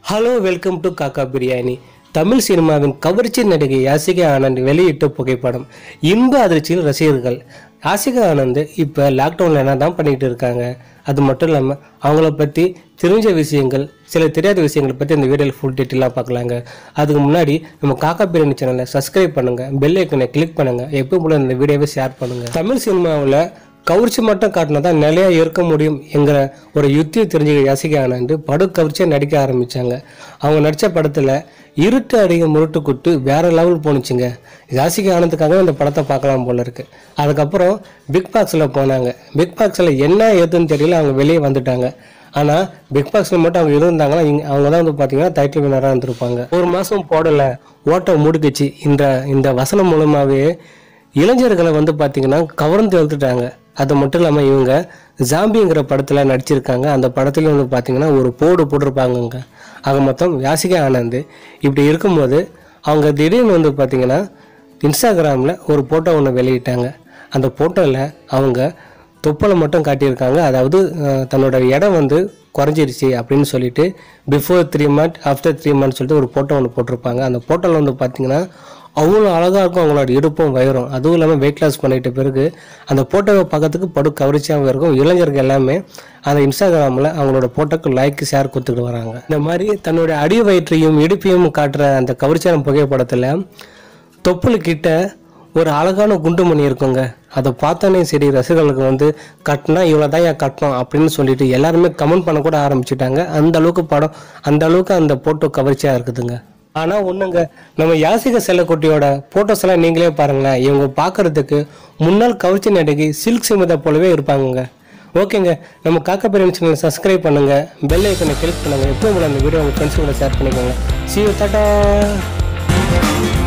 hello welcome to காக்கா பிரியாணி தமிழ் சினிமாவின் கவர்ச்சி நடிகை யாசிகா ஆனந்த் வெளியிட்ட புகைப்படம் இன்ப அதிர்ச்சியில் ரசிகர்கள் யாசிகா ஆனந்த் இப்போ லாக்டவுனில் என்ன தான் பண்ணிக்கிட்டு இருக்காங்க அது மட்டும் இல்லாமல் அவங்கள பற்றி தெரிஞ்ச விஷயங்கள் சில தெரியாத விஷயங்களை பற்றி இந்த வீடியோவில் ஃபுல் டீட்டெயிலாக பார்க்கலாங்க அதுக்கு முன்னாடி நம்ம காக்கா பிரியாணி சேனலை சப்ஸ்கிரைப் பண்ணுங்கள் பெல் ஐக்கனை கிளிக் பண்ணுங்கள் எப்போ போல இந்த வீடியோவை ஷேர் பண்ணுங்கள் தமிழ் சினிமாவில் கவர்ச்சி மட்டும் காட்டினா தான் நிலையா இருக்க முடியும் என்கிற ஒரு யுத்தியை தெரிஞ்சுக்க யாசிகா ஆனந்த் படு கவர்ச்சியாக நடிக்க ஆரம்பிச்சாங்க அவங்க நடித்த படத்தில் இருட்டு அடிக முருட்டு குட்டு வேற லெவல் போணுச்சுங்க யாசிகா ஆனந்துக்காக இந்த படத்தை பார்க்கலாம் போல இருக்கு அதுக்கப்புறம் பிக் பாக்ஸில் போனாங்க பிக் பாக்ஸில் என்ன ஏதுன்னு தெரியல அவங்க வெளியே வந்துட்டாங்க ஆனால் பிக் பாக்ஸில் மட்டும் அவங்க இருந்தாங்கன்னா இங்க அவங்க தான் வந்து பார்த்தீங்கன்னா டைட்டில் வினராக இருந்திருப்பாங்க ஒரு மாதம் போடலை ஓட்டை முடுக்குச்சு இந்த இந்த வசனம் மூலமாகவே இளைஞர்களை வந்து பார்த்தீங்கன்னா கவர்ந்து எழுத்துட்டாங்க அது மட்டும் இல்லாமல் இவங்க ஜாம்பிங்கிற படத்தில் நடிச்சிருக்காங்க அந்த படத்துலேயும் வந்து பார்த்தீங்கன்னா ஒரு போடு போட்டிருப்பாங்கங்க ஆக மொத்தம் யாசிகா ஆனந்த் இப்படி இருக்கும்போது அவங்க திடீர்னு வந்து பார்த்தீங்கன்னா இன்ஸ்டாகிராமில் ஒரு ஃபோட்டோ ஒன்று வெளியிட்டாங்க அந்த ஃபோட்டோவில் அவங்க தொப்பலை மட்டும் காட்டியிருக்காங்க அதாவது அஹ், தன்னோட இடம் வந்து குறைஞ்சிருச்சு அப்படின்னு சொல்லிட்டு before three month after three month சொல்லிட்டு ஒரு ஃபோட்டோ ஒன்று போட்டிருப்பாங்க அந்த ஃபோட்டோவில் வந்து பார்த்தீங்கன்னா அவ்வளோ அழகாக இருக்கும் அவங்களோட இடுப்பும் வயிறும் அதுவும் இல்லாமல் வெயிட் லாஸ் பண்ணிட்ட பிறகு அந்த ஃபோட்டோவை பார்க்கறதுக்கு படு கவர்ச்சியாகவும் இருக்கும் இளைஞர்கள் எல்லாமே அந்த இன்ஸ்டாகிராமில் அவங்களோட ஃபோட்டோக்கு லைக் ஷேர் கொடுத்துட்டு வராங்க இந்த மாதிரி தன்னுடைய அடி வயிற்றையும் இடுப்பையும் காட்டுற அந்த கவர்ச்சியான புகைப்படத்தில் தொப்புளு கிட்ட ஒரு அழகான குண்டுமணி இருக்குங்க அதை பார்த்தோன்னே சரி ரசிகர்களுக்கு வந்து கட்டினா இவ்வளோ தான் ஏன் கட்டணும் அப்படின்னு சொல்லிட்டு எல்லாருமே கமெண்ட் பண்ண கூட ஆரம்பிச்சிட்டாங்க அந்த அளவுக்கு படம் அந்த அளவுக்கு அந்த போட்டோ கவர்ச்சியாக இருக்குதுங்க ஆனால் ஒன்றுங்க நம்ம யாசிக செல்லக்குட்டியோட ஃபோட்டோஸ் எல்லாம் நீங்களே பாருங்களேன் இவங்க பார்க்கறதுக்கு முன்னாள் கவர்ச்சி நடிகை சில்க் சிமிதா போலவே இருப்பாங்கங்க ஓகேங்க நம்ம காக்கா பிரியாணி சேனலை சப்ஸ்கிரைப் பண்ணுங்க பெல் ஐக்கனை கிளிக் பண்ணுங்க எப்பவும் போல அந்த வீடியோ உங்கள் ஃப்ரெண்ட்ஸ் கூட ஷேர் பண்ணிக்கோங்க சி யூ டாட்டா